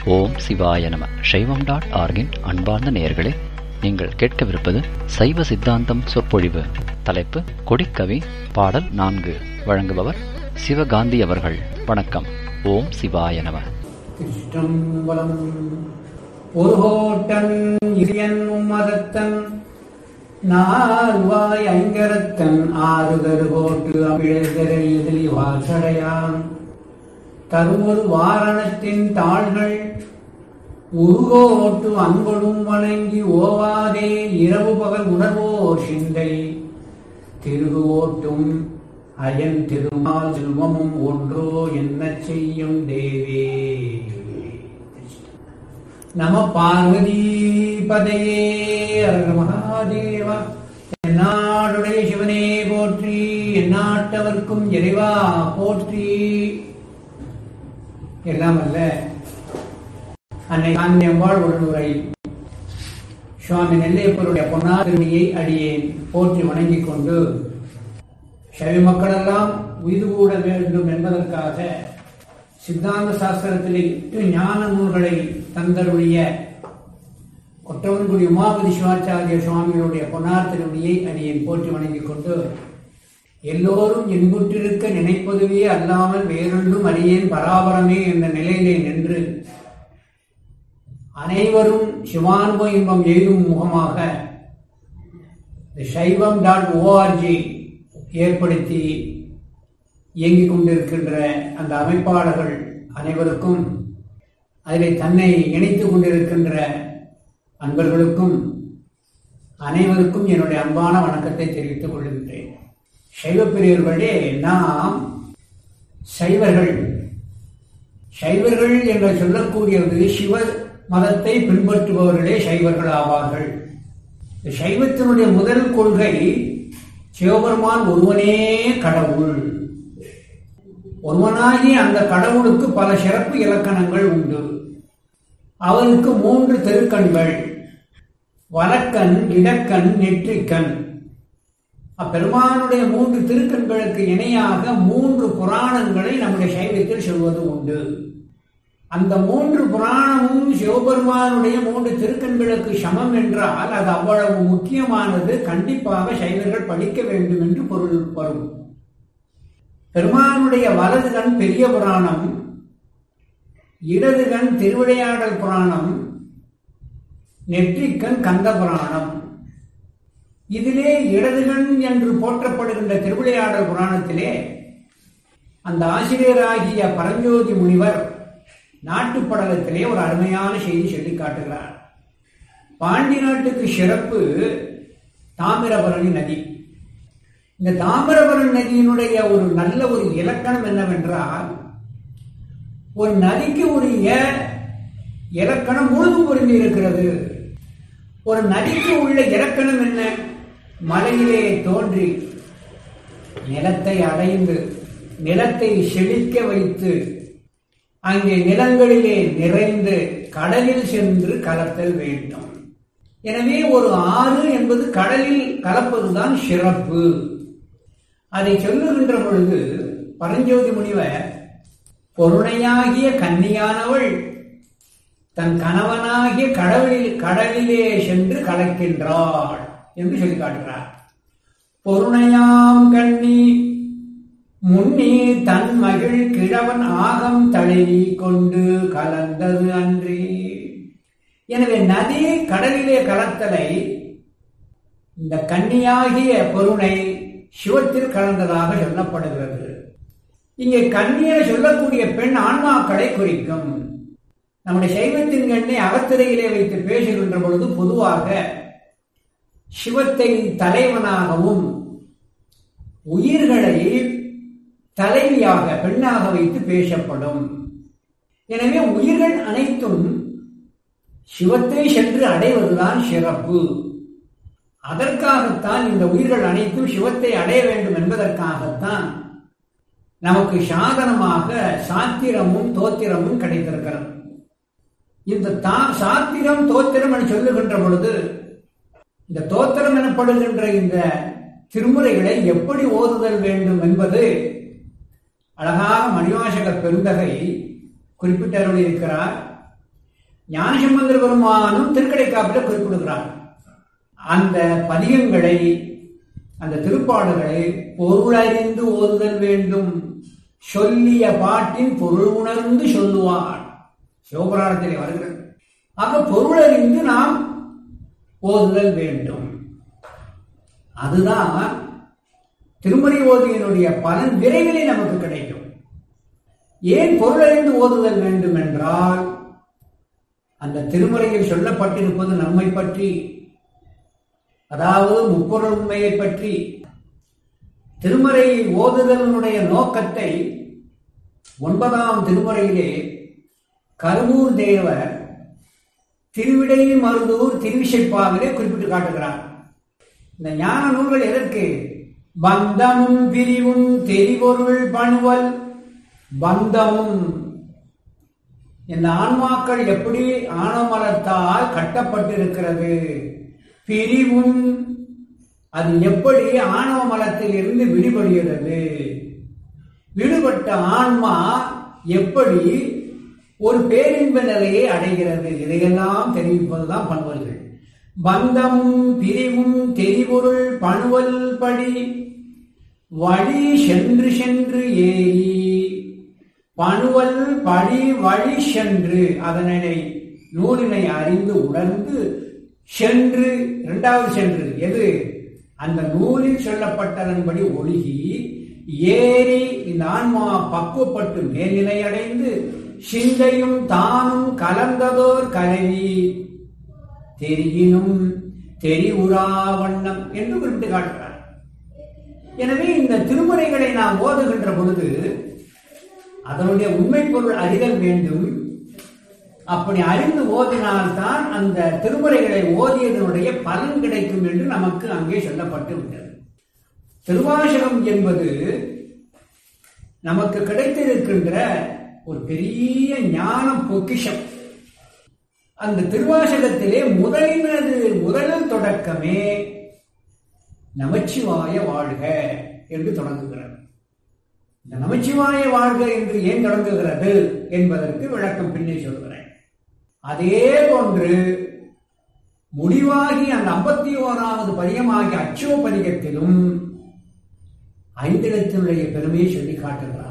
ஓம் சிவாய நம சைவம் டாட் ஆர்கின் அன்பார்ந்த நேயர்களே நீங்கள் கேட்கவிருப்பது சைவ சித்தாந்தம் சொற்பொழிவு தலைப்பு கொடிக்கவி பாடல் நான்கு வழங்குபவர் சிவகாந்தி அவர்கள் வணக்கம் ஓம் சிவாய நம திருஷ்டம்பலம் ஒரு கோட்டன் இரியன் உம்மதத்தன் நால்வாய் ஐங்கரத்தன் ஆறுதரு கோட்டு அமிழதரை எதிரி வாசடையான் தருமொரு வாரணத்தின் தாள்கள் உருகோட்டு அன்பொடும் வணங்கி ஓவாதே இரவு பகல் உணர்வோர் சிந்தை திருகு ஓட்டும் அயன் திருமால் செல்வமும் ஒன்றோ என்ன செய்யும் தேவே நம பார்வதி பதையே அருக மகாதேவா எந்நாடுடைய சிவனே போற்றி எந்நாட்டவர்க்கும் இறைவா போற்றி எல்லாம் அல்ல அன்னை காந்தியம்பாள் உடனுரை சுவாமி நெல்லையப்பருடைய பொன்னாதிருமையை அடியேன் போற்றி வணங்கிக் கொண்டு சைவ மக்களெல்லாம் உய்து கூட வேண்டும் என்பதற்காக சித்தாந்த சாஸ்திரத்திலே எட்டு ஞான நூல்களை தந்தருடைய கொற்றவன்குடி உமாபதி சிவாச்சாரிய சுவாமிகளுடைய பொன்னார் திருமணியை அடியேன் போற்றி வணங்கிக் கொண்டு எல்லோரும் இன்புற்றிருக்க நினைப்பதுவே அல்லாமல் வேறொன்றும் அறியேன் பராபரமே என்ற நிலையிலே நின்று அனைவரும் சிவானுப இன்பம் எய்தும் முகமாக சைவம் டாட் ஓஆர்ஜி ஏற்படுத்தி இயங்கிக் கொண்டிருக்கின்ற அந்த அமைப்பாளர்கள் அனைவருக்கும் அதிலே தன்னை இணைத்துக் கொண்டிருக்கின்ற அன்பர்களுக்கும் அனைவருக்கும் என்னுடைய அன்பான வணக்கத்தை தெரிவித்துக் கொள்கின்றேன் சைவ பிரியர்களே நாம் சைவர்கள் சைவர்கள் என்று சொல்லக்கூடியது சிவ மதத்தை பின்பற்றுபவர்களே சைவர்கள் ஆவார்கள் சைவத்தினுடைய முதல் கொள்கை சிவபெருமான் ஒருவனே கடவுள் ஒருவனாகி அந்த கடவுளுக்கு பல சிறப்பு இலக்கணங்கள் உண்டு அவருக்கு மூன்று தெருக்கண்கள் வலக்கண் இடக்கண் நெற்றிக்கண் அப்பெருமானுடைய மூன்று திருக்கண்களுக்கு இணையாக மூன்று புராணங்களை நம்முடைய சைவத்தில் சொல்வது உண்டு அந்த மூன்று புராணமும் சிவபெருமானுடைய மூன்று திருக்கண்களுக்கு சமம் என்றால் அது அவ்வளவு முக்கியமானது கண்டிப்பாக சைவர்கள் படிக்க வேண்டும் என்று பொருள் வரும் பெருமானுடைய வலது கண் பெரிய புராணம் இடது கண் திருவிளையாடல் புராணம் நெற்றிக்கண் கந்த புராணம் இதிலே இடதுகண் என்று போற்றப்படுகின்ற திருவிளையாடல் புராணத்திலே அந்த ஆசிரியராகிய பரஞ்சோதி முனிவர் நாட்டுப்படலத்திலே ஒரு அருமையான செய்தி சொல்லி காட்டுகிறார் பாண்டி நாட்டுக்கு சிறப்பு தாமிரபரணி நதி இந்த தாமிரபரணி நதியினுடைய ஒரு நல்ல ஒரு இலக்கணம் என்னவென்றால் ஒரு நதிக்கு உரிய இலக்கணம் முழுதும் பொருந்தி இருக்கிறது ஒரு நதிக்கு உள்ள இலக்கணம் என்ன மலையிலே தோன்றி நிலத்தை அடைந்து நிலத்தை செழிக்க வைத்து அங்கே நிலங்களிலே நிறைந்து கடலில் சென்று கலத்தல் வேண்டும் எனவே ஒரு ஆறு என்பது கடலில் கலப்பதுதான் சிறப்பு அதை சொல்லுகின்ற பொழுது பரஞ்சோதி முனிவர் பொருணையாகிய கன்னியானவள் தன் கணவனாகிய கடவுளில் கடலிலே சென்று கலக்கின்றாள் என்று சொல்லி காட்டுகிறார் பொருணையாம் கண்ணி முன்னே தன் மகிழ் கிழவன் ஆகம் தழுவி கொண்டு கலந்தது அன்றே எனவே நதி கடலிலே கலத்தலை இந்த கன்னியாகிய பொருணை சிவத்தில் கலந்ததாக சொல்லப்படுகிறது இங்கே கண்ணியை சொல்லக்கூடிய பெண் ஆன்மாக்களை குறிக்கும் நம்முடைய சைவத்தின் கண்ணை அகத்திரையிலே வைத்து பேசுகின்ற பொழுது பொதுவாக சிவத்தை தலைவனாகவும் உயிர்களை தலைவியாக பெண்ணாக வைத்து பேசப்படும் எனவே உயிர்கள் அனைத்தும் சிவத்தை சென்று அடைவதுதான் சிறப்பு அதற்காகத்தான் இந்த உயிர்கள் அனைத்தும் சிவத்தை அடைய வேண்டும் என்பதற்காகத்தான் நமக்கு சாதனமாக சாத்திரமும் தோத்திரமும் கிடைத்திருக்கிறது இந்த தா சாத்திரம் தோத்திரம் என சொல்லுகின்ற பொழுது இந்த தோத்திரம் எனப்படுகின்ற இந்த திருமுறைகளை எப்படி ஓதுதல் வேண்டும் என்பது அழகாக மணிவாசக பெருந்தகை குறிப்பிட்டருள் இருக்கிறார் ஞானசம்பந்தர் பெருமானும் திருக்கடைக்காப்பில குறிப்பிடுகிறார் அந்த பதியங்களை அந்த திருப்பாடுகளை பொருளறிந்து ஓதுதல் வேண்டும் சொல்லிய பாட்டின் பொருள் உணர்ந்து சொல்லுவார் சிவபுராணத்திலே வருகிறது ஆக பொருளறிந்து நாம் ஓதுதல் வேண்டும் அதுதான் திருமறை ஓதியனுடைய பலன் விரைவிலே நமக்கு கிடைக்கும் ஏன் பொருளறிந்து ஓதுதல் வேண்டும் என்றால் அந்த திருமறையில் சொல்லப்பட்டிருப்பது நம்மை பற்றி அதாவது முப்பொருள் உண்மையை பற்றி திருமறை ஓதுதலினுடைய நோக்கத்தை ஒன்பதாம் திருமுறையிலே கருவூர் தேவர் திருவிடை மருதூர் திருவிசைப்பாவிலே குறிப்பிட்டு காட்டுகிறார் இந்த ஞான நூல்கள் எதற்கு பந்தமும் பிரிவும் தெரிபொருள் பணுவல் பந்தமும் இந்த ஆன்மாக்கள் எப்படி ஆணவமலத்தால் கட்டப்பட்டிருக்கிறது பிரிவும் அது எப்படி ஆணவ மலத்தில் இருந்து விடுபடுகிறது விடுபட்ட ஆன்மா எப்படி ஒரு பேரின்ப நிலையை அடைகிறது இதையெல்லாம் தெரிவிப்பதுதான் பண்பல்கள் பந்தமும் பிரிவும் தெரிபொருள் பணுவல் படி வழி சென்று சென்று ஏறி பணுவல் படி வழி சென்று அதனை நூலினை அறிந்து உணர்ந்து சென்று இரண்டாவது சென்று எது அந்த நூலில் சொல்லப்பட்டதன்படி ஒழுகி ஏறி இந்த ஆன்மா பக்குவப்பட்டு மேல்நிலை அடைந்து சிந்தையும் தானும் கலந்ததோர் கலவி தெரியினும் தெரிவுறா வண்ணம் என்று குறிப்பிட்டு காட்டுகிறார் எனவே இந்த திருமுறைகளை நாம் ஓதுகின்ற பொழுது அதனுடைய உண்மை பொருள் அறிதல் வேண்டும் அப்படி அறிந்து ஓதினால்தான் அந்த திருமுறைகளை ஓதியதனுடைய பலன் கிடைக்கும் என்று நமக்கு அங்கே சொல்லப்பட்டு விட்டது திருவாசகம் என்பது நமக்கு கிடைத்திருக்கின்ற ஒரு பெரிய ஞான பொக்கிஷம் அந்த திருவாசகத்திலே முதலினது முதல் தொடக்கமே நமச்சிவாய வாழ்க என்று தொடங்குகிறது இந்த நமச்சிவாய வாழ்க என்று ஏன் தொடங்குகிறது என்பதற்கு விளக்கம் பின்னே சொல்கிறேன் அதே போன்று முடிவாகி அந்த ஐம்பத்தி ஓராவது பதியமாகிய அச்சோ பதிகத்திலும் ஐந்திடத்தினுடைய பெருமையை சொல்லி காட்டுகிறார்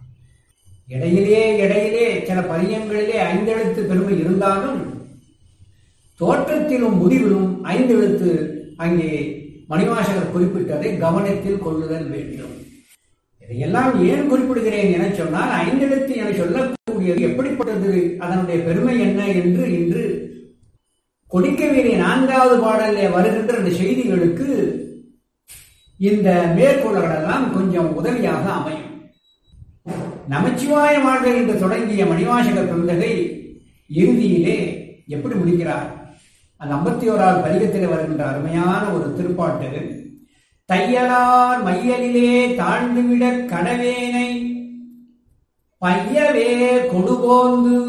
இடையிலே இடையிலே சில பதியங்களிலே ஐந்தெழுத்து பெருமை இருந்தாலும் தோற்றத்திலும் முடிவிலும் ஐந்தெழுத்து அங்கே மணிவாசகர் குறிப்பிட்டதை கவனத்தில் கொள்ளுதல் வேண்டும் இதையெல்லாம் ஏன் குறிப்பிடுகிறேன் என சொன்னால் ஐந்தெழுத்து என சொல்லக்கூடியது எப்படிப்பட்டது அதனுடைய பெருமை என்ன என்று இன்று கொடுக்கவேலிய நான்காவது பாடலில் வருகின்ற அந்த செய்திகளுக்கு இந்த மேற்கோள்கள் எல்லாம் கொஞ்சம் உதவியாக அமையும் நமச்சிவாய வாழ்க என்று தொடங்கிய மணிவாசக பெருந்தகை இறுதியிலே எப்படி முடிக்கிறார் அந்த ஐம்பத்தி ஓராவது பதிகத்தில் வருகின்ற அருமையான ஒரு திருப்பாட்டு தையலார் மையலிலே தாழ்ந்துவிட கடவேனை பையவே கொடுபோந்து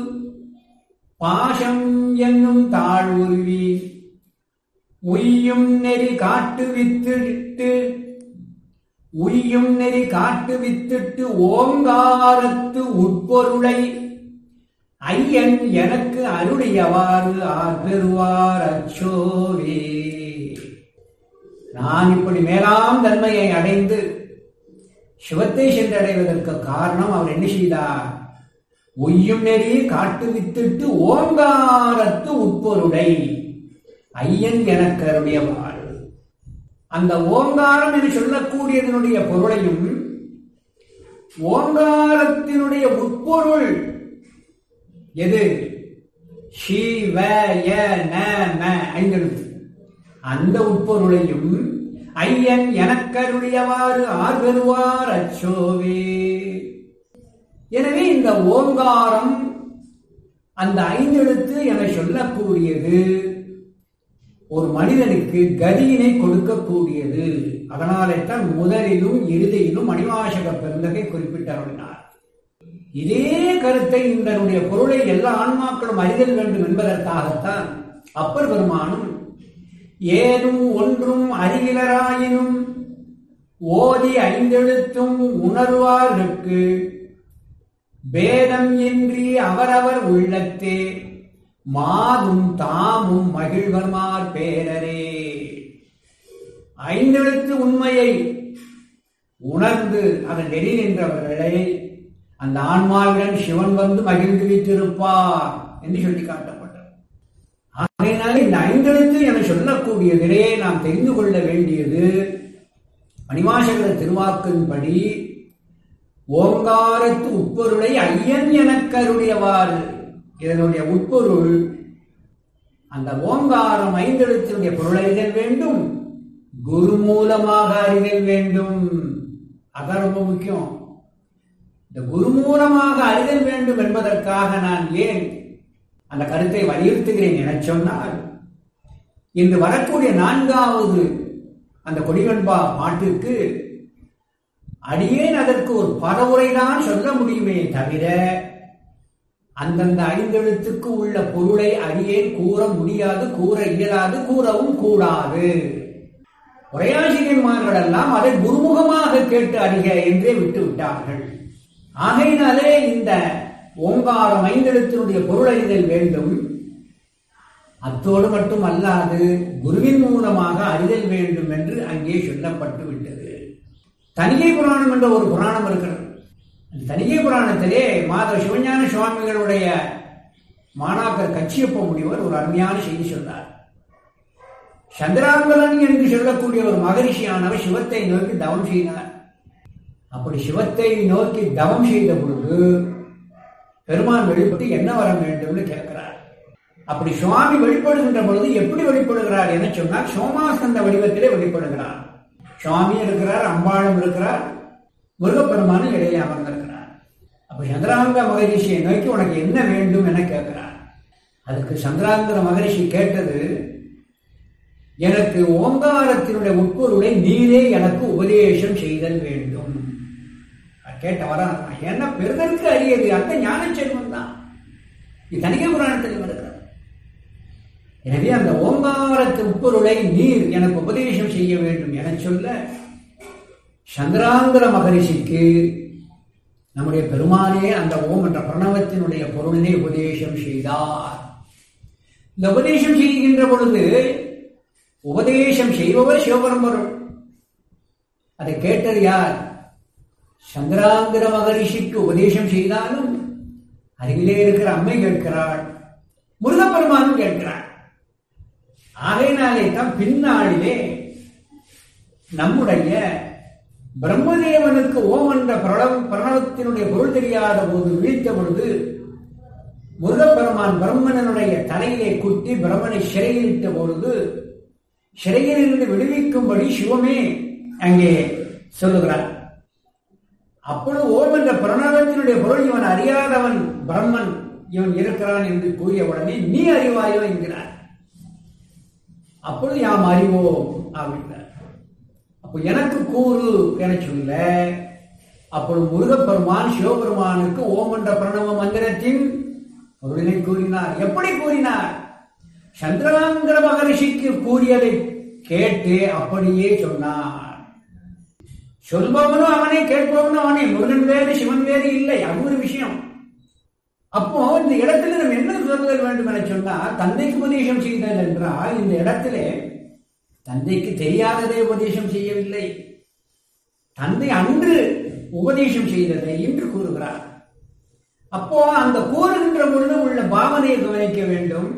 பாசம் என்னும் தாழ்வுருவி உய்யும் நெறி காட்டு வித்திட்டு உய்யும் நெறி காட்டு வித்திட்டு ஓங்காரத்து உட்பொருளை ஐயன் எனக்கு அருளியவாறு ஆர் பெறுவார் அச்சோவே நான் இப்படி மேலாம் தன்மையை அடைந்து சிவத்தை சென்றடைவதற்கு காரணம் அவர் என்ன செய்தார் ஒய்யும் நெறி காட்டு வித்திட்டு ஓங்காரத்து உட்பொருளை ஐயன் எனக்கு அருளியவாறு அந்த ஓங்காரம் என்று சொல்லக்கூடியதனுடைய பொருளையும் ஓங்காரத்தினுடைய உட்பொருள் எது ஷீவ ய ந ம ஐந்தெழுத்து அந்த உட்பொருளையும் ஐயன் எனக்கருடையவாறு ஆர்வருவார் அச்சோவே எனவே இந்த ஓங்காரம் அந்த ஐந்தெழுத்து என சொல்லக்கூடியது ஒரு மனிதனுக்கு கதியினை கொடுக்கக்கூடியது அதனாலே தான் முதலிலும் இறுதியிலும் மணிவாசக பெருந்தகை குறிப்பிட்டருளினார் இதே கருத்தை இதனுடைய பொருளை எல்லா ஆன்மாக்களும் அறிதல் வேண்டும் என்பதற்காகத்தான் அப்பர் பெருமானும் ஏதும் ஒன்றும் அறிவிலராயினும் ஓதி ஐந்தெழுத்தும் உணர்வார்கட்கு பேதம் இன்றி அவரவர் உள்ளத்தே மாதும் தாமும் மகிழ்வர்மார் பேரரே ஐந்தெழுத்து உண்மையை உணர்ந்து அதன் நெறி நின்றவர்களை அந்த ஆன்மாவுடன் சிவன் வந்து மகிழ்ந்து வைத்திருப்பார் என்று சொல்லி காட்டப்பட்டது ஆகையினால இந்த ஐந்தெழுத்து என சொல்லக்கூடிய நிலையை நாம் தெரிந்து கொள்ள வேண்டியது மணிவாசகர திருவாக்கின்படி ஓங்காரத்து உட்பொருளை ஐயன் எனக் கருடையவாறு இதனுடைய உட்பொருள் அந்த ஓங்காரம் ஐந்தெழுத்தினுடைய பொருளை அறிதல் வேண்டும் குரு மூலமாக அறிதல் வேண்டும் அதான் ரொம்ப முக்கியம் இந்த குரு மூலமாக அறிதல் வேண்டும் என்பதற்காக நான் ஏன் அந்த கருத்தை வலியுறுத்துகிறேன் என சொன்னால் இன்று வரக்கூடிய நான்காவது அந்த கொடிவன்பா பாட்டிற்கு அடியேன் அதற்கு ஒரு பரவுரைதான் சொல்ல முடியுமே தவிர அந்தந்த ஐந்தெழுத்துக்கு உள்ள பொருளை அடியேன் கூற முடியாது கூற இயலாது கூறவும் கூடாது உரையாசிரியன்மார்கள் எல்லாம் அதை குருமுகமாக கேட்டு அறிக என்றே விட்டு விட்டார்கள் ஆகையினாலே இந்த ஓங்காரம் ஐந்தெழுத்தினுடைய பொருள் அறிதல் வேண்டும் அத்தோடு மட்டும் அல்லாது குருவின் மூலமாக அறிதல் வேண்டும் என்று அங்கே சொல்லப்பட்டு விட்டது தனிகை புராணம் என்ற ஒரு புராணம் இருக்கிறது அந்த தனிகை புராணத்திலே மாதவ சிவஞான சுவாமிகளுடைய மாணாக்கர் கச்சியப்ப முனிவர் ஒரு அருமையான செய்தி சொன்னார் சந்திராங்கலன் என்று சொல்லக்கூடிய ஒரு மகரிஷியானவர் சிவத்தை நோக்கி தவம் செய்தார் அப்படி சிவத்தை நோக்கி தவம் செய்த பொழுது பெருமான் வெளிப்பட்டு என்ன வர வேண்டும்னு கேட்கிறார் அப்படி சுவாமி வெளிப்படுகின்ற பொழுது எப்படி வெளிப்படுகிறார் என சொன்னால் சோமாஸ்கந்த வடிவத்திலே வெளிப்படுகிறார் சுவாமி இருக்கிறார் அம்பாளும் இருக்கிறார் முருகப்பெருமானும் இடையே அமர்ந்திருக்கிறார் அப்ப சந்திராங்க மகரிஷியை நோக்கி உனக்கு என்ன வேண்டும் என கேட்கிறார் அதுக்கு சந்திராந்திர மகரிஷி கேட்டது எனக்கு ஓங்காரத்தினுடைய உட்பொருளை நீரே எனக்கு உபதேசம் செய்தல் வேண்டும் கேட்ட வரான் என்ன பெருதற்கு அறியது அந்த ஞான செல்வம் தான் இது தனிகை புராணத்தில் வருகிறது எனவே அந்த ஓங்காரத்து உட்பொருளை நீர் எனக்கு உபதேசம் செய்ய வேண்டும் என சொல்ல சந்திராந்திர மகரிஷிக்கு நம்முடைய பெருமானே அந்த ஓம் என்ற பிரணவத்தினுடைய பொருளினை உபதேசம் செய்தார் இந்த உபதேசம் செய்கின்ற பொழுது உபதேசம் செய்பவர் சிவபரம்பொருள் அதை கேட்டது யார் சந்திராந்திர மகரிஷிக்கு உபதேசம் செய்தாலும் அருகிலே இருக்கிற அம்மை கேட்கிறாள் முருகப்பெருமானும் கேட்கிறாள் ஆகையினாலே தான் பின்னாளிலே நம்முடைய பிரம்மதேவனுக்கு ஓம் என்ற பிரணவ பிரணவத்தினுடைய பொருள் தெரியாத போது விழித்த பொழுது முருகப்பெருமான் பிரம்மனனுடைய தலையிலே குத்தி பிரம்மனை சிறையிலிட்ட பொழுது சிறையிலிருந்து விடுவிக்கும்படி சிவமே அங்கே சொல்லுகிறார் அப்பொழுது ஓம் என்ற பிரணவத்தினுடைய பொருள் இவன் அறியாதவன் பிரம்மன் இவன் இருக்கிறான் என்று கூறிய உடனே நீ அறிவாயோ என்கிறார் அப்பொழுது யாம் அறிவோம் அப்படின்னார் அப்போ எனக்கு கூறு என சொல்ல அப்பொழுது முருகப்பெருமான் சிவபெருமானுக்கு ஓம் என்ற பிரணவ மந்திரத்தின் பொருளினை கூறினார் எப்படி கூறினார் சந்திராந்திர மகரிஷிக்கு கூறியதை கேட்டு அப்படியே சொன்னார் சொல்பவனும் அவனை கேட்பவனும் அவனே முருகன் வேறு சிவன் வேறு இல்லை அது ஒரு விஷயம் அப்போ இந்த இடத்துல நம்ம என்ன சொல்லுதல் வேண்டும் என சொன்னா தந்தைக்கு உபதேசம் செய்தல் என்றால் இந்த இடத்திலே தந்தைக்கு தெரியாததை உபதேசம் செய்யவில்லை தந்தை அன்று உபதேசம் செய்ததை இன்று கூறுகிறார் அப்போ அந்த கூறுகின்ற பொழுது உள்ள பாவனையை கவனிக்க வேண்டும்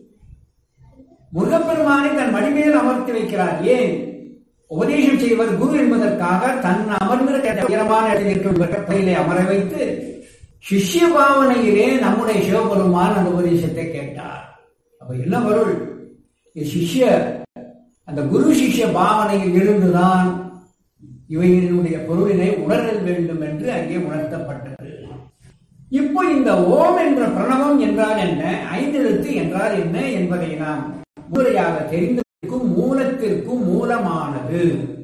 முருகப்பெருமானை தன் மடிமேல் அமர்த்தி வைக்கிறார் ஏன் உபதேசம் செய்வர் குரு என்பதற்காக தன் அமர்ந்திருக்க உயரமான இடத்தில் இருக்கிற பயிலை அமர வைத்து சிஷ்ய பாவனையிலே நம்முடைய சிவபெருமான் அந்த உபதேசத்தை கேட்டார் அப்ப என்ன பொருள் இது சிஷ்ய அந்த குரு சிஷ்ய பாவனையில் இருந்துதான் இவையினுடைய பொருளினை உணரல் வேண்டும் என்று அங்கே உணர்த்தப்பட்டது இப்போ இந்த ஓம் என்ற பிரணவம் என்றால் என்ன ஐந்தெழுத்து என்றால் என்ன என்பதை நாம் முறையாக தெரிந்திருக்கும் மூலத்திற்கும் மூலமானது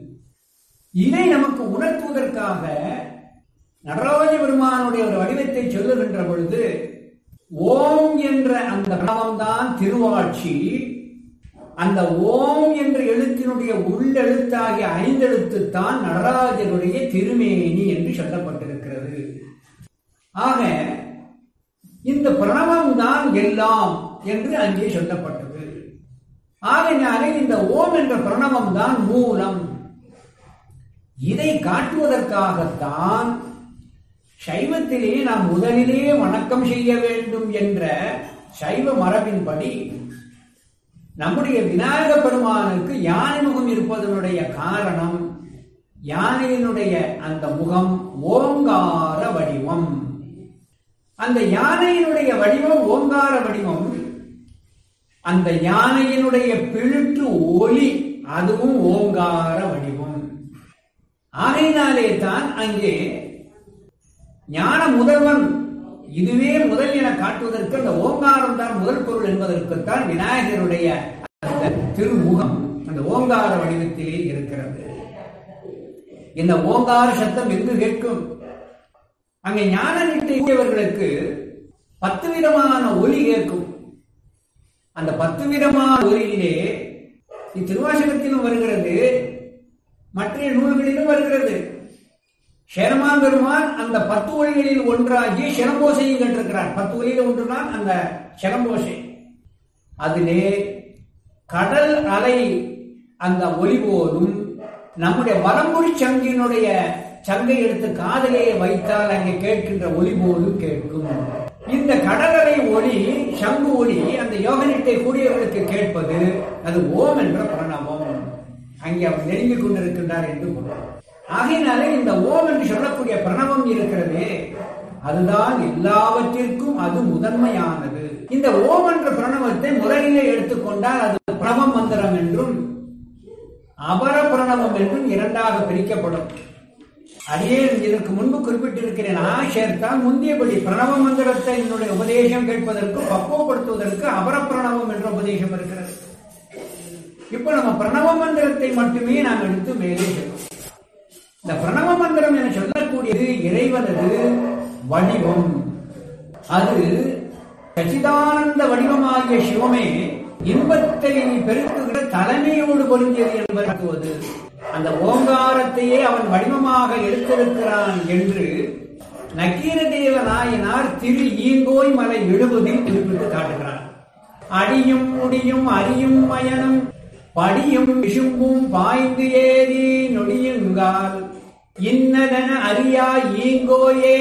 இதை நமக்கு உணர்த்துவதற்காக நடராஜ பெருமானுடைய ஒரு வடிவத்தை சொல்லுகின்ற பொழுது ஓம் என்ற அந்த பிரணவம் தான் திருவாட்சி அந்த ஓம் என்ற எழுத்தினுடைய உள்ளெழுத்தாகிய ஐந்தெழுத்து தான் நடராஜனுடைய திருமேனி என்று சொல்லப்பட்டிருக்கிறது ஆக இந்த பிரணவம் தான் எல்லாம் என்று அங்கே சொல்லப்பட்டது ஆகையினாலே இந்த ஓம் என்ற பிரணவம் தான் மூலம் இதை காட்டுவதற்காகத்தான் சைவத்திலே நாம் முதலிலே வணக்கம் செய்ய வேண்டும் என்ற சைவ மரபின்படி நம்முடைய விநாயக பெருமானுக்கு யானை முகம் இருப்பதனுடைய காரணம் யானையினுடைய அந்த முகம் ஓங்கார வடிவம் அந்த யானையினுடைய வடிவம் ஓங்கார வடிவம் அந்த யானையினுடைய பிழுற்று ஒலி அதுவும் ஓங்கார வடிவம் ஆகையினாலே தான் அங்கே ஞான முதல்வன் இதுவே முதல் என காட்டுவதற்கு அந்த ஓங்காரம் தான் முதல் பொருள் என்பதற்குத்தான் விநாயகருடைய அந்த திருமுகம் அந்த ஓங்கார வடிவத்திலே இருக்கிறது இந்த ஓங்கார சத்தம் எங்கு கேட்கும் அங்கே ஞான நிட்டையவர்களுக்கு பத்து விதமான ஒலி கேட்கும் அந்த பத்து விதமான ஒலியிலே திருவாசகத்திலும் வருகிறது மற்ற நூல்களிலும் வருகிறது ஷெரமான் பெருமான் அந்த பத்து ஒலிகளில் ஒன்றாகி சிரம்போசையும் கற்றிருக்கிறார் பத்து ஒலியில ஒன்றுதான் அந்த சிரம்போசை அதிலே கடல் அலை அந்த ஒலி போலும் நம்முடைய வலம்புரி சங்கினுடைய சங்கை எடுத்து காதலே வைத்தால் அங்கே கேட்கின்ற ஒலி போலும் கேட்கும் இந்த கடலரை ஒளி சங்கு ஒளி அந்த யோகனிட்டை கூடியவர்களுக்கு கேட்பது அது ஓம் என்ற பிரணவம் அங்கே அவர் நெருங்கிக் கொண்டிருக்கின்றார் என்று பொருள் ஆகையினாலே இந்த ஓம் என்று சொல்லக்கூடிய பிரணவம் இருக்கிறதே அதுதான் எல்லாவற்றிற்கும் அது முதன்மையானது இந்த ஓம் என்ற பிரணவத்தை முதலிலே எடுத்துக்கொண்டால் அது பிரணவ மந்திரம் என்றும் அபர பிரணவம் என்றும் இரண்டாக பிரிக்கப்படும் அடியே இதற்கு முன்பு குறிப்பிட்டிருக்கிறேன் ஆ சேர்த்தால் முந்தியபடி பிரணவ மந்திரத்தை என்னுடைய உபதேசம் கேட்பதற்கு பக்குவப்படுத்துவதற்கு அபர பிரணவம் என்ற உபதேசம் இருக்கிறது இப்ப நம்ம பிரணவ மந்திரத்தை மட்டுமே நாம் எடுத்து மேலே செல்வோம் இந்த பிரணவ மந்திரம் என சொல்லக்கூடியது இறைவனது வடிவம் அது சச்சிதானந்த வடிவமாகிய சிவமே இன்பத்தை பெருக்குகிற தலைமையோடு பொருந்தியது என்பது அந்த ஓங்காரத்தையே அவன் வடிவமாக எடுத்திருக்கிறான் என்று நக்கீர தேவ நாயனார் திரு ஈங்கோய் மலை எழுபதில் குறிப்பிட்டு காட்டுகிறார் அடியும் முடியும் அரியும் பயனும் படியும் விசும்பும் பாய்ந்து ஏறி நொடியுங்கால் இன்னதன அறியா ஈங்கோயே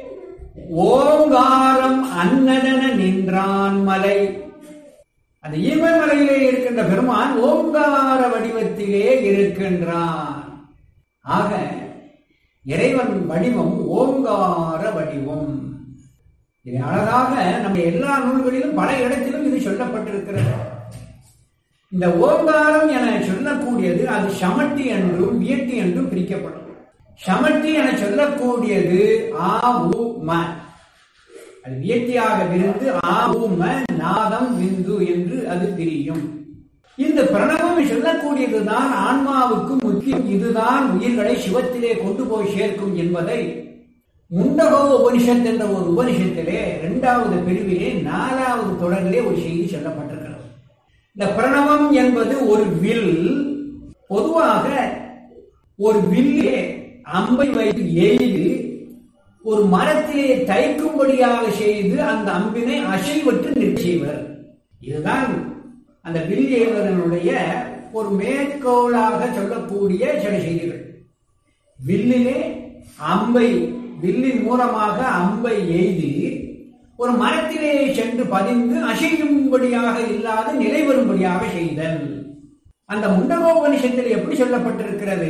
ஓங்காரம் அன்னதன நின்றான் மலை அந்த ஈமன் மலையிலே இருக்கின்ற பெருமான் ஓங்கார வடிவத்திலே இருக்கின்றான் ஆக இறைவன் வடிவம் ஓங்கார வடிவம் இது அழகாக நம்ம எல்லா நூல்களிலும் பல இடத்திலும் இது சொல்லப்பட்டிருக்கிறது இந்த ஓங்காரம் என சொல்லக்கூடியது அது சமட்டி என்றும் வியட்டி என்றும் பிரிக்கப்படும் சமட்டி என சொல்லக்கூடியது ஆ உ ம அது வியட்டியாக விருந்து ஆ உ ம நாதம் விந்து என்று அது பிரியும் இந்த பிரணவம் சொல்லக்கூடியதுதான் ஆன்மாவுக்கு முக்கியம் இதுதான் உயிர்களை சிவத்திலே கொண்டு போய் சேர்க்கும் என்பதை முண்டகோ உபனிஷத் என்ற ஒரு உபனிஷத்திலே இரண்டாவது பிரிவிலே நாலாவது தொடரிலே ஒரு செய்தி சொல்லப்பட்டிருக்கிறது இந்த பிரணவம் என்பது ஒரு வில் பொதுவாக ஒரு வில்லே அம்பை வைத்து எய்து ஒரு மரத்திலே தைக்கும்படியாக செய்து அந்த அம்பினை அசைவற்று நிற்செய்வர் இதுதான் அந்த வில் ஏவதனுடைய ஒரு மேற்கோளாக சொல்லக்கூடிய சில செய்திகள் வில்லிலே அம்பை வில்லின் மூலமாக அம்பை எய்தி ஒரு மரத்திலே சென்று பதிந்து அசையும்படியாக இல்லாத நிலை வரும்படியாக செய்தல் அந்த முண்டகோபனிஷத்தில் எப்படி சொல்லப்பட்டிருக்கிறது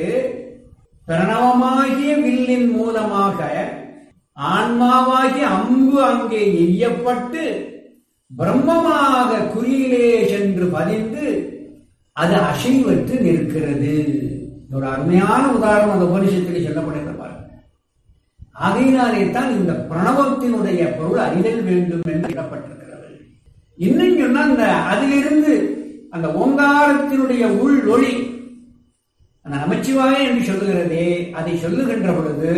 பிரணவமாகிய வில்லின் மூலமாக ஆன்மாவாகிய அம்பு அங்கே எய்யப்பட்டு பிரம்மமாக குறியிலே சென்று பதிந்து அது அசைவற்று நிற்கிறது ஒரு அருமையான உதாரணம் அந்த உபனிஷத்திலே சொல்லப்படுகிறார் ஆகையினாலே தான் இந்த பிரணவத்தினுடைய பொருள் அறிதல் வேண்டும் என்று இடப்பட்டிருக்கிறது இன்னும் சொன்னால் அந்த அதிலிருந்து அந்த ஓங்காரத்தினுடைய உள் ஒளி அந்த நமச்சிவாய என்று சொல்லுகிறதே அதை சொல்லுகின்ற பொழுது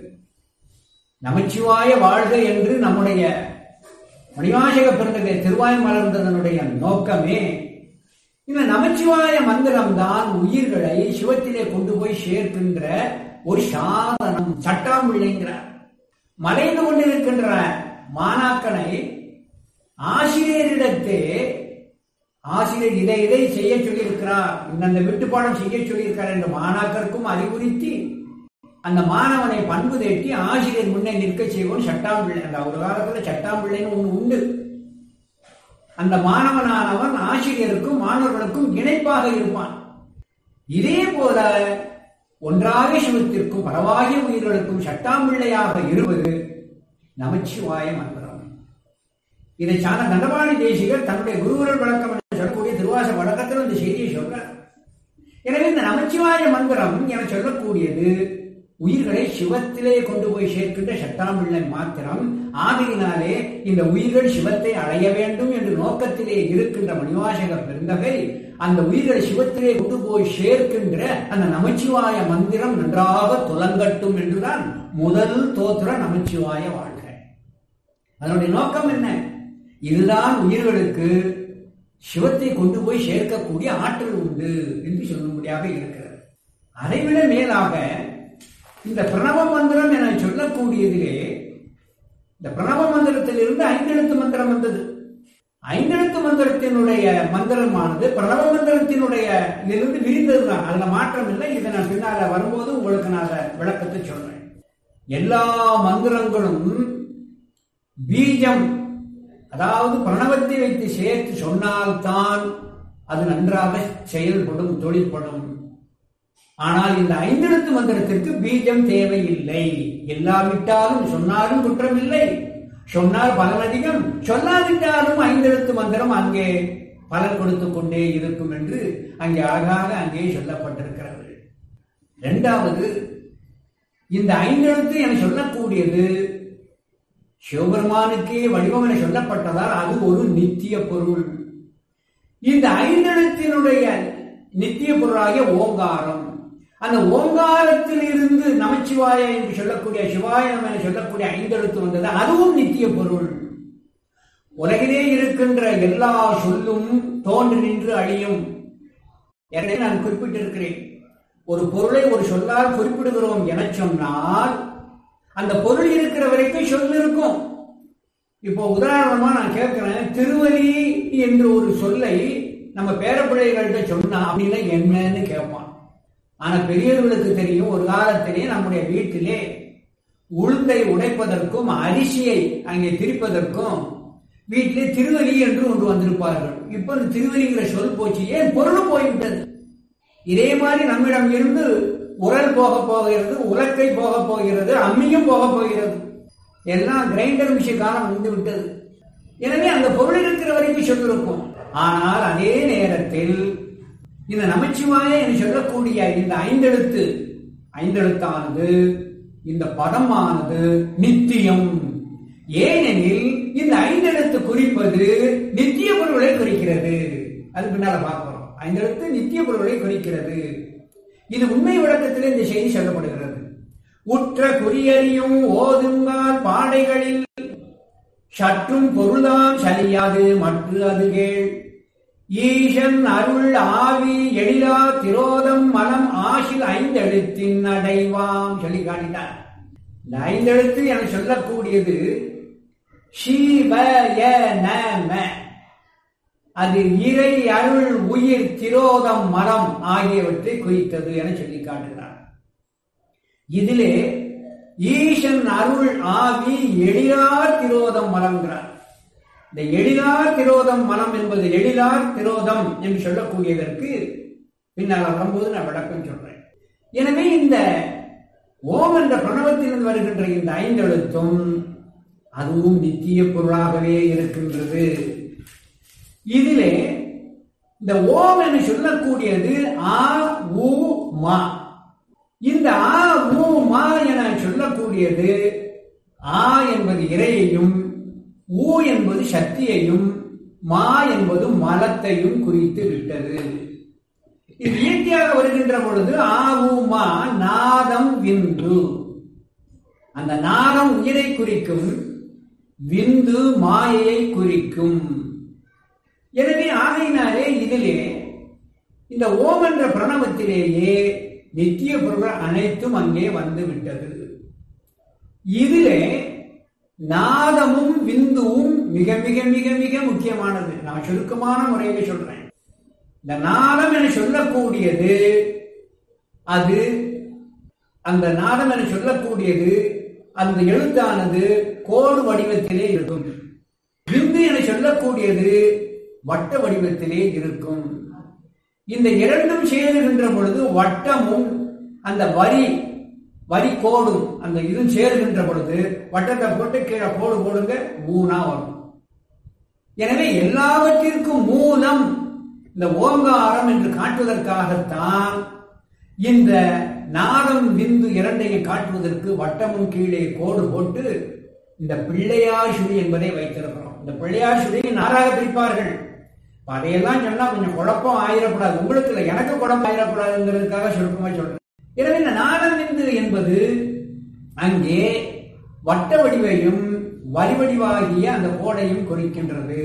நமச்சிவாய வாழ்க என்று நம்முடைய மணிவாசக பிறந்ததை திருவாய் மலர்ந்ததனுடைய நோக்கமே இந்த நமச்சிவாய மந்திரம் தான் உயிர்களை சிவத்திலே கொண்டு போய் சேர்க்கின்ற ஒரு சாதனம் சட்டாம்பிள்ளைங்கிறார் மறைந்து கொண்டிருக்கின்ற மாணாக்கனை ஆசிரியரிடத்தே ஆசிரியர் இதை இதை செய்ய சொல்லியிருக்கிறார் இந்தந்த விட்டுப்பாடம் செய்ய சொல்லியிருக்கிறார் என்று மாணாக்கருக்கும் அறிவுறுத்தி அந்த மாணவனை பண்பு தேட்டி ஆசிரியர் முன்னே நிற்க செய்வோம் சட்டாம்பிள்ளை அந்த ஒரு காலத்துல சட்டாம்பிள்ளைன்னு ஒண்ணு உண்டு அந்த மாணவனானவன் ஆசிரியருக்கும் மாணவர்களுக்கும் இணைப்பாக இருப்பான் இதே போல ஒன்றாக சிவத்திற்கும் பரவாகிய உயிர்களுக்கும் சட்டாம்பிள்ளையாக இருப்பது நமச்சிவாய மந்திரம் இதை சாண தண்டபாணி தேசிகர் தன்னுடைய குருவரல் வழக்கம் என்று சொல்லக்கூடிய திருவாச வழக்கத்தில் இந்த செய்தியை சொல்றார் எனவே இந்த நமச்சிவாய மந்திரம் என சொல்லக்கூடியது உயிர்களை சிவத்திலே கொண்டு போய் சேர்க்கின்ற சட்டாம்பிள்ளை மாத்திரம் ஆகையினாலே இந்த உயிர்கள் சிவத்தை அடைய வேண்டும் என்ற நோக்கத்திலே இருக்கின்ற மணிவாசக பெருந்தகை அந்த உயிர்களை சிவத்திலே கொண்டு போய் சேர்க்கின்ற அந்த நமச்சிவாய மந்திரம் நன்றாக துலங்கட்டும் என்றுதான் முதல் தோத்திர நமச்சிவாய வாழ்க அதனுடைய நோக்கம் என்ன இதுதான் உயிர்களுக்கு சிவத்தை கொண்டு போய் சேர்க்கக்கூடிய ஆற்றல் உண்டு என்று சொல்லும்படியாக இருக்கிறது அதைவிட மேலாக இந்த பிரணவ மந்திரம் என சொல்லக்கூடியதிலே இந்த பிரணவ மந்திரத்திலிருந்து ஐந்தெழுத்து மந்திரம் வந்தது ஐந்தெழுத்து மந்திரத்தினுடைய மந்திரமானது பிரணவ மந்திரத்தினுடைய இருந்து விரிந்ததுதான் அதுல மாற்றம் இல்லை இதை நான் பின்னால வரும்போது உங்களுக்கு நான் அதை விளக்கத்தை சொல்றேன் எல்லா மந்திரங்களும் பீஜம் அதாவது பிரணவத்தை வைத்து சேர்த்து சொன்னால்தான் அது நன்றாக செயல்படும் தொழிற்படும் ஆனால் இந்த ஐந்தெழுத்து மந்திரத்திற்கு பீஜம் தேவையில்லை எல்லாவிட்டாலும் சொன்னாலும் குற்றம் இல்லை சொன்னால் பலன் அதிகம் சொல்லாவிட்டாலும் ஐந்தெழுத்து மந்திரம் அங்கே பலன் கொடுத்து கொண்டே இருக்கும் என்று அங்கே அழகாக அங்கே சொல்லப்பட்டிருக்கிறது இரண்டாவது இந்த ஐந்தெழுத்து என சொல்லக்கூடியது சிவபெருமானுக்கே வடிவம் என சொல்லப்பட்டதால் அது ஒரு நித்திய பொருள் இந்த ஐந்தெழுத்தினுடைய நித்திய பொருளாகிய ஓங்காரம் அந்த ஓங்காரத்தில் இருந்து நமச்சிவாய என்று சொல்லக்கூடிய சிவாயம் என சொல்லக்கூடிய ஐந்தெழுத்து வந்தது அதுவும் நித்திய பொருள் உலகிலே இருக்கின்ற எல்லா சொல்லும் தோன்று நின்று அழியும் எனவே நான் குறிப்பிட்டிருக்கிறேன் ஒரு பொருளை ஒரு சொல்லால் குறிப்பிடுகிறோம் என சொன்னால் அந்த பொருள் இருக்கிற வரைக்கும் சொல் இருக்கும் இப்போ உதாரணமா நான் கேட்கிறேன் திருவலி என்று ஒரு சொல்லை நம்ம பேரப்பிள்ளைகள்கிட்ட சொன்னா அப்படின்னா என்னன்னு கேட்பான் ஆனா பெரியவர்களுக்கு தெரியும் ஒரு காலத்திலே நம்முடைய வீட்டிலே உளுந்தை உடைப்பதற்கும் அரிசியை அங்கே திரிப்பதற்கும் வீட்டிலே திருவலி என்று ஒன்று வந்திருப்பார்கள் இப்ப இந்த திருவலிங்கிற சொல் போச்சு ஏன் பொருள் போய்விட்டது இதே மாதிரி நம்மிடம் இருந்து உரல் போக போகிறது உலக்கை போக போகிறது அம்மியும் போக போகிறது எல்லாம் கிரைண்டர் மிஷின் காலம் வந்து விட்டது எனவே அந்த பொருள் இருக்கிற வரைக்கும் சொல்லிருக்கும் ஆனால் அதே நேரத்தில் இந்த நமச்சிவாய என்று சொல்லக்கூடிய இந்த ஐந்தெழுத்து ஐந்தெழுத்தானது இந்த பதமானது நித்தியம் ஏனெனில் இந்த ஐந்தெழுத்து குறிப்பது நித்திய பொருள்களை குறிக்கிறது அது பின்னால பார்க்கிறோம் ஐந்தெழுத்து நித்திய பொருள்களை குறிக்கிறது இது உண்மை விளக்கத்திலே இந்த செய்தி சொல்லப்படுகிறது உற்ற குறியறியும் ஓதுங்கால் பாடைகளில் சற்றும் பொருள்தான் சரியாது மற்ற அது கேள் ஈசன் அருள் ஆவி எழிலா திரோதம் மலம் ஆசில் ஐந்தெழுத்தின் அடைவாம் சொல்லி காணினார் இந்த ஐந்தெழுத்து என சொல்லக்கூடியது ஷீவ ய நம அது இறை அருள் உயிர் திரோதம் மரம் ஆகியவற்றை குறித்தது என சொல்லி காட்டுகிறார் இதிலே ஈசன் அருள் ஆவி எழிலார் திரோதம் மலம்ங்கிறார் இந்த எழிலார் திரோதம் மலம் என்பது எழிலார் திரோதம் என்று சொல்லக்கூடியதற்கு பின்னால் வரும்போது நான் விளக்கம் சொல்றேன் எனவே இந்த ஓம் என்ற பிரணவத்திலிருந்து வருகின்ற இந்த ஐந்தெழுத்தும் அதுவும் நித்திய பொருளாகவே இருக்கின்றது இதிலே இந்த ஓம் என்று சொல்லக்கூடியது ஆ உ மா இந்த ஆ உ மா என சொல்லக்கூடியது ஆ என்பது இறையையும் ஊ என்பது சக்தியையும் மா என்பது மலத்தையும் குறித்து விட்டது இது இயற்கையாக வருகின்ற பொழுது ஆ உ மா நாதம் விந்து அந்த நாதம் உயிரை குறிக்கும் விந்து மாயையை குறிக்கும் எனவே ஆகையினாலே இதிலே இந்த ஓம் என்ற பிரணவத்திலேயே நித்திய பொருள் அனைத்தும் அங்கே வந்து விட்டது இதிலே நாதமும் விந்துவும் மிக மிக மிக மிக முக்கியமானது நான் சுருக்கமான முறையில சொல்றேன் இந்த நாதம் என சொல்லக்கூடியது அது அந்த நாதம் என சொல்லக்கூடியது அந்த எழுத்தானது கோடு வடிவத்திலே இருக்கும் விந்து என சொல்லக்கூடியது வட்ட வடிவத்திலே இருக்கும் இந்த இரண்டும் சேருகின்ற பொழுது வட்டமும் அந்த வரி வரி கோடும் அந்த இதுவும் சேருகின்ற பொழுது வட்டத்தை போட்டு கீழே கோடு போடுங்க மூணா வரும் எனவே எல்லாவற்றிற்கும் மூலம் இந்த ஓங்காரம் என்று காட்டுவதற்காகத்தான் இந்த நாதம் விந்து இரண்டையும் காட்டுவதற்கு வட்டமும் கீழே கோடு போட்டு இந்த பிள்ளையார் சுழி என்பதை வைத்திருக்கிறோம் இந்த பிள்ளையார் சுழியை நாராக பிரிப்பார்கள் இப்ப அதையெல்லாம் சொன்னா கொஞ்சம் குழப்பம் ஆயிடக்கூடாது உங்களுக்கு இல்லை எனக்கு குழப்பம் ஆயிடக்கூடாதுங்கிறதுக்காக சுருக்கமா சொல்றேன் எனவே இந்த நாதம் விந்து என்பது அங்கே வட்ட வடிவையும் வரி வடிவாகிய அந்த கோடையும் குறிக்கின்றது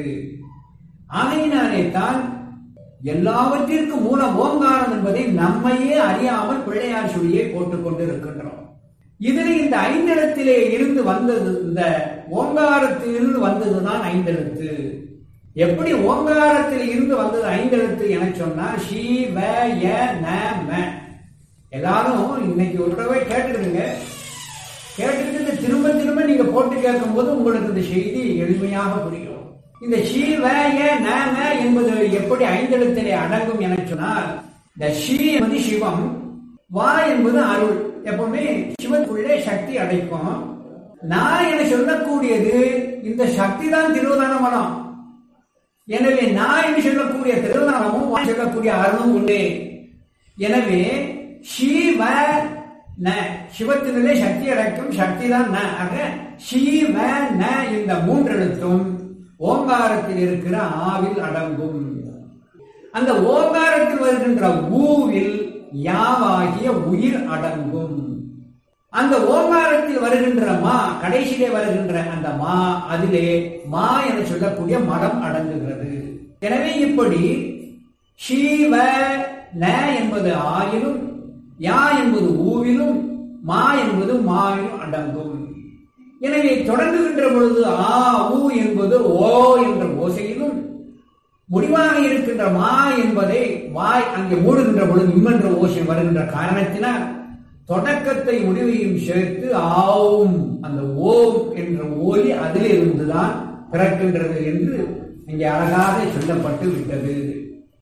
ஆகையினாலே தான் எல்லாவற்றிற்கும் மூலம் ஓங்காரம் என்பதை நம்மையே அறியாமல் பிள்ளையார் சுழியை போட்டுக் கொண்டு இருக்கின்றோம் இதில் இந்த ஐந்தெழுத்திலே இருந்து வந்தது இந்த ஓங்காரத்திலிருந்து வந்ததுதான் ஐந்தெழுத்து எப்படி ஓங்காரத்தில் இருந்து வந்தது ஐந்தெழுத்து என சொன்னா ஷி வ ய ந ம எல்லாரும் இன்னைக்கு ஒரு தடவை கேட்டுடுங்க கேட்டுட்டு திரும்ப திரும்ப நீங்க போட்டு கேட்கும் போது உங்களுக்கு இந்த செய்தி எளிமையாக புரியும் இந்த ஷீவ ய நம என்பது எப்படி ஐந்தெழுத்திலே அடங்கும் என சொன்னால் இந்த ஷீ என்பது சிவம் வா என்பது அருள் எப்பவுமே சிவத்துக்குள்ளே சக்தி அடைக்கும் நான் என சொல்லக்கூடியது இந்த சக்தி தான் திருவதானமனம் எனவே நான் என்று சொல்லக்கூடிய திருவதானமும் வா சொல்லக்கூடிய அருளும் உண்டு எனவே சிவ ந சிவத்தினிலே சக்தி அடைக்கும் சக்தி தான் ந ஆக சிவ ந இந்த மூன்றெழுத்தும் ஓங்காரத்தில் இருக்கிற ஆவில் அடங்கும் அந்த ஓங்காரத்தில் வருகின்ற ஊவில் யாவாகிய உயிர் அடங்கும் அந்த ஓங்காரத்தில் வருகின்ற மா கடைசியிலே வருகின்ற அந்த மா அதிலே மா என சொல்லக்கூடிய மரம் அடங்குகிறது எனவே இப்படி ஷீவ ந என்பது ஆயிலும் யா என்பது ஊவிலும் மா என்பது மாவிலும் அடங்கும் எனவே தொடங்குகின்ற பொழுது ஆ ஊ என்பது ஓ என்ற ஓசையிலும் முடிவாக இருக்கின்ற மா என்பதை வாய் அங்கே மூடுகின்ற பொழுது இம்மென்ற ஓசை வருகின்ற காரணத்தினால் தொடக்கத்தை முடிவையும் சேர்த்து ஆவும் அந்த ஓம் என்ற ஒலி அதிலிருந்துதான் பிறக்கின்றது என்று இங்கே அழகாக சொல்லப்பட்டு விட்டது